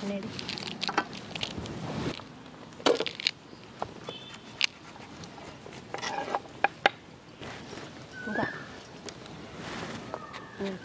பின்னாடி இந்தா. ம்.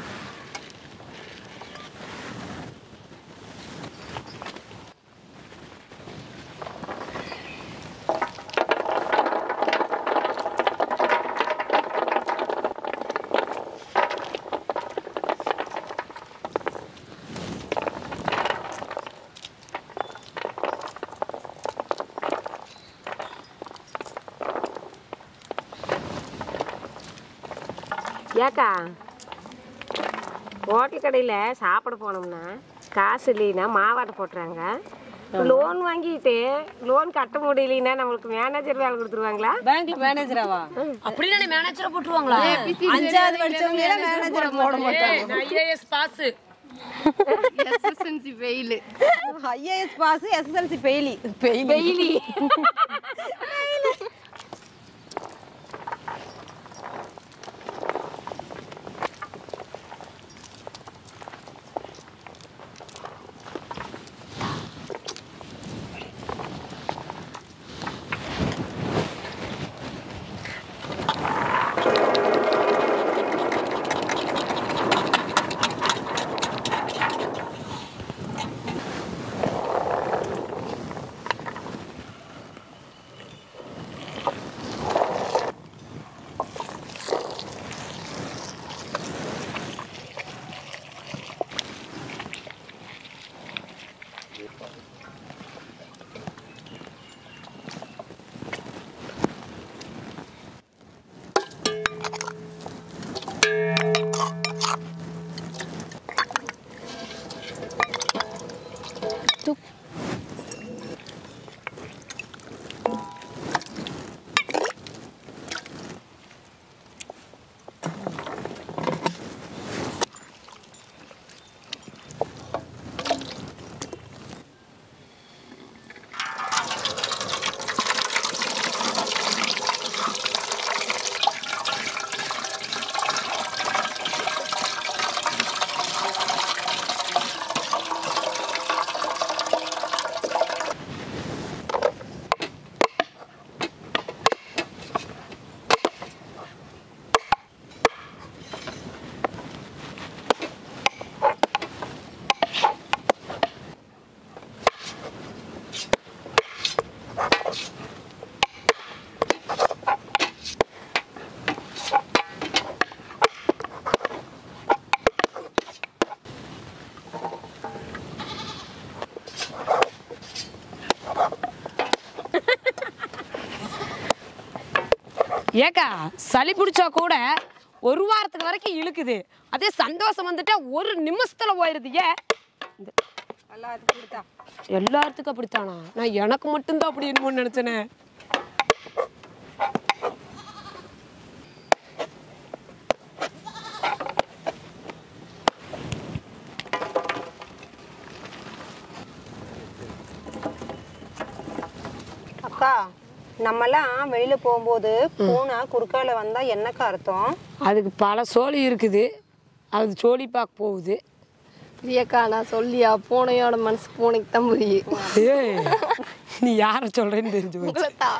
ஏக்கா ஹோட்டல் கடையில் சாப்பிட போனோம்னா காசு இல்லைன்னா மாவாட்டை போட்டுறாங்க லோன் வாங்கிட்டு லோன் கட்ட முடியலைன்னா நம்மளுக்கு மேனேஜர் வேலை கொடுத்துருவாங்களா பேங்க்ல மேனேஜராவா அப்படி தானே மேனேஜரை போட்டுருவாங்களா அஞ்சாவது படிச்சவங்க எல்லாம் மேனேஜரை போட மாட்டாங்க ஐஏஎஸ் பாஸ் எஸ்எஸ்என்சி வெயில் ஐஏஎஸ் பாஸ் எஸ்எஸ்எல்சி பெயிலி பெயிலி வெயிலி ஏக்கா சளி பிடிச்சா கூட ஒரு வாரத்துக்கு வரைக்கும் இழுக்குது அதே சந்தோஷம் வந்துட்டா ஒரு நிமிஷத்துல போயிருது ஏன் எல்லாத்துக்கும் கொடுத்தா எல்லாத்துக்கும் அப்படித்தானா நான் எனக்கு மட்டும்தான் அப்படி என்னமோ நினைச்சேனே அக்கா நம்மலாம் வெளியில போகும்போது பூனை குறுக்கால வந்தா என்னக்கா அர்த்தம் அதுக்கு பல சோழி இருக்குது அது சோழி பார்க்க போகுது பிரியக்கா நான் சொல்லியா பூனையோட மனசு பூனைக்கு தான் புரியும் ஏய் நீ யாரை சொல்றேன்னு தெரிஞ்சு போச்சு. உங்களைத்தா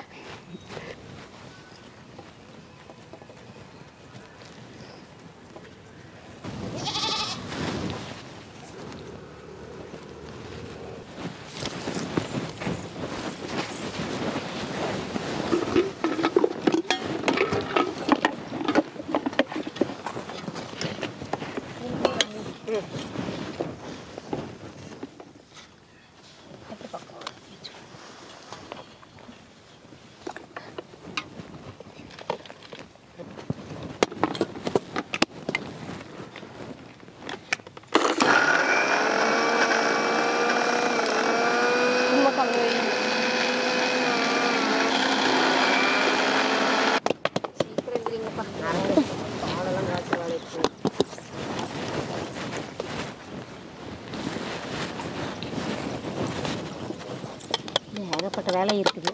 சும்மா கம்மி வை. சீக்கிரம் தெரியுங்கப்பா நிறைய காலெல்லாம் காய்ச்சி வேலைக்கு ஏகப்பட்ட வேலை இருக்குது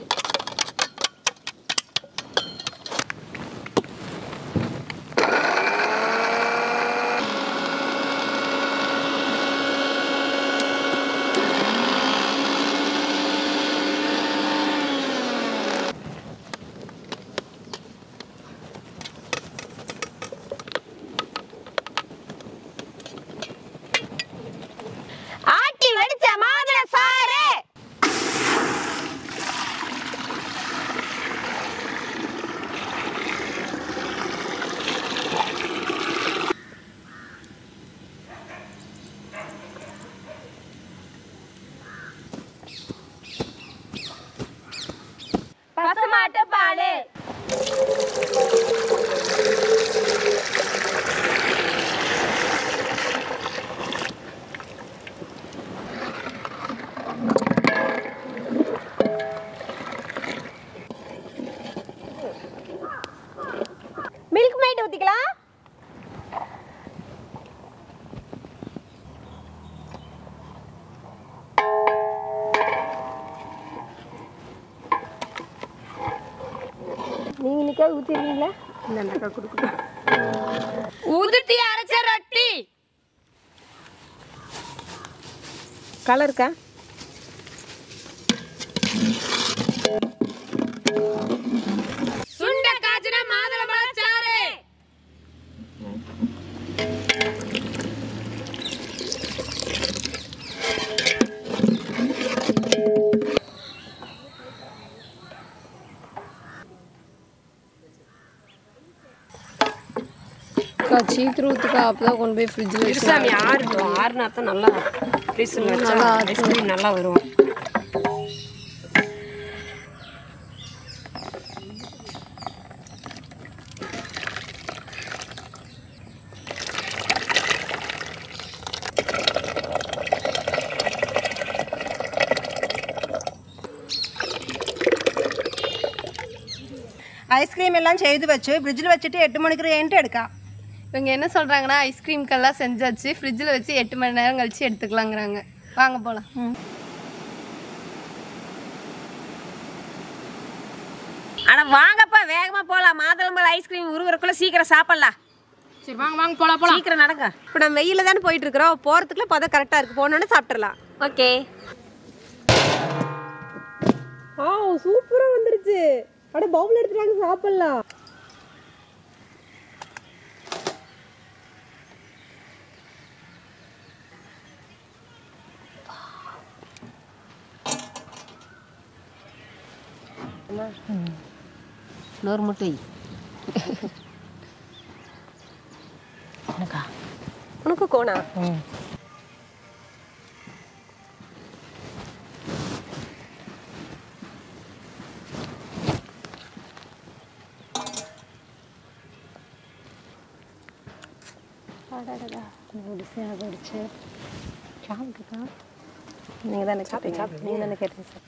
என்னைக்காவது ஊற்றிடுவீங்களா இந்த அக்கா கொடுக்கணும் உதிர்த்தி அரைச்ச ரொட்டி கலருக்கா சுண்ட காய்ச்சின மாதுளம்பழச்சாறு சீக்கிரம் ஊற்றுக்கா அப்பதான் கொண்டு போய் ஃப்ரிட்ஜில் வச்சு சாமி ஆறுடும் ஆறுனா தான் நல்லா ஃப்ரீசரில் வச்சா ஐஸ்கிரீம் நல்லா வரும் ஐஸ்கிரீம் எல்லாம் செய்து வச்சு ஃப்ரிட்ஜில் வச்சுட்டு எட்டு மணிக்கு ஏன்ட்டு எடுக்கா இவங்க என்ன சொல்றாங்கன்னா ஐஸ்கிரீம்க்கெல்லாம் செஞ்சாச்சு ஃப்ரிட்ஜில் வச்சு எட்டு மணி நேரம் கழிச்சு எடுத்துக்கலாங்கிறாங்க வாங்க போகலாம் அட வாங்கப்பா வேகமா போலாம் மாதுளம்பழ ஐஸ்கிரீம் உருவருக்குள்ள சீக்கிரம் சாப்பிடலாம் சரி வாங்க வாங்க போலாம் போலாம் சீக்கிரம் நடங்க இப்போ நம்ம வெயில தானே போயிட்டு இருக்கிறோம் போகிறதுக்குள்ள பதம் கரெக்டாக இருக்கு போனோன்னு சாப்பிட்றலாம் ஓகே ஆ சூப்பராக வந்துருச்சு அட பவுல் எடுத்துட்டாங்க சாப்பிட்லாம் இன்னொரு முட்டை உனக்கு கோணா நீங்கள் தானே கேட்டீங்க நீங்கள் தானே கேட்டீங்க சார்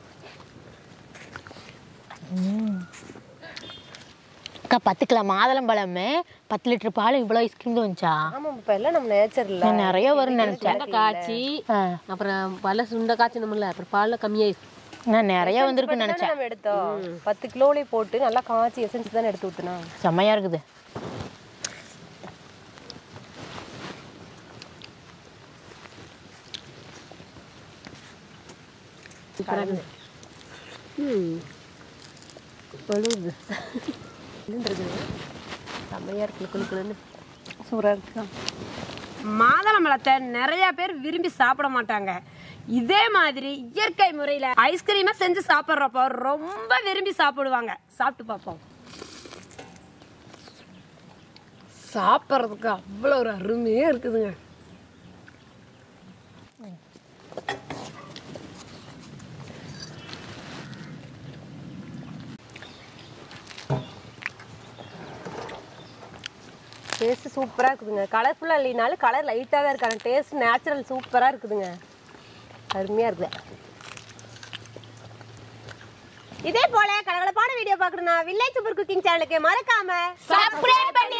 அக்கா பத்து கிலோ மாதுளம்பழம் பத்து லிட்டர் பால் இவ்வளோ ஐஸ்கிரீம் தான் வந்துச்சா ஆமாம் இப்போ எல்லாம் நம்ம நேச்சர் இல்லை நான் நிறைய வரும்னு நினைச்சேன் காய்ச்சி ஆ, அப்புறம் பல சுண்ட காய்ச்சணும்ல அப்புறம் பாலில் கம்மியாயிடுச்சு நான் நிறைய வந்திருக்குன்னு நினைச்சேன் நம்ம எடுத்தோம் பத்து கிலோலே போட்டு நல்லா காய்ச்சி எசன்ஸ் தானே எடுத்து ஊற்றுனா செம்மையா இருக்குது பழுவுது செம்மையாக இருக்கு குளு குளுன்னு சூப்பராக இருக்கா மாதுளம்பழத்தை நிறைய பேர் விரும்பி சாப்பிட மாட்டாங்க இதே மாதிரி இயற்கை முறையில ஐஸ்கிரீமை செஞ்சு சாப்பிட்றப்போ ரொம்ப விரும்பி சாப்பிடுவாங்க சாப்பிட்டு பார்ப்போம் சாப்பிட்றதுக்கு அவ்வளோ ஒரு அருமையா இருக்குதுங்க டேஸ்ட் சூப்பராக இருக்குதுங்க கலர்ஃபுல்லாக இல்லைனாலும் கலர் லைட்டாக தான் இருக்கு ஆனால் டேஸ்ட் நேச்சுரல் சூப்பராக இருக்குதுங்க அருமையாக இருக்குது இதே போல கலகலப்பான வீடியோ பார்க்கணும்னா வில்லேஜ் சூப்பர் குக்கிங் சேனலுக்கு மறக்காம சப்ஸ்கிரைப் பண்ணி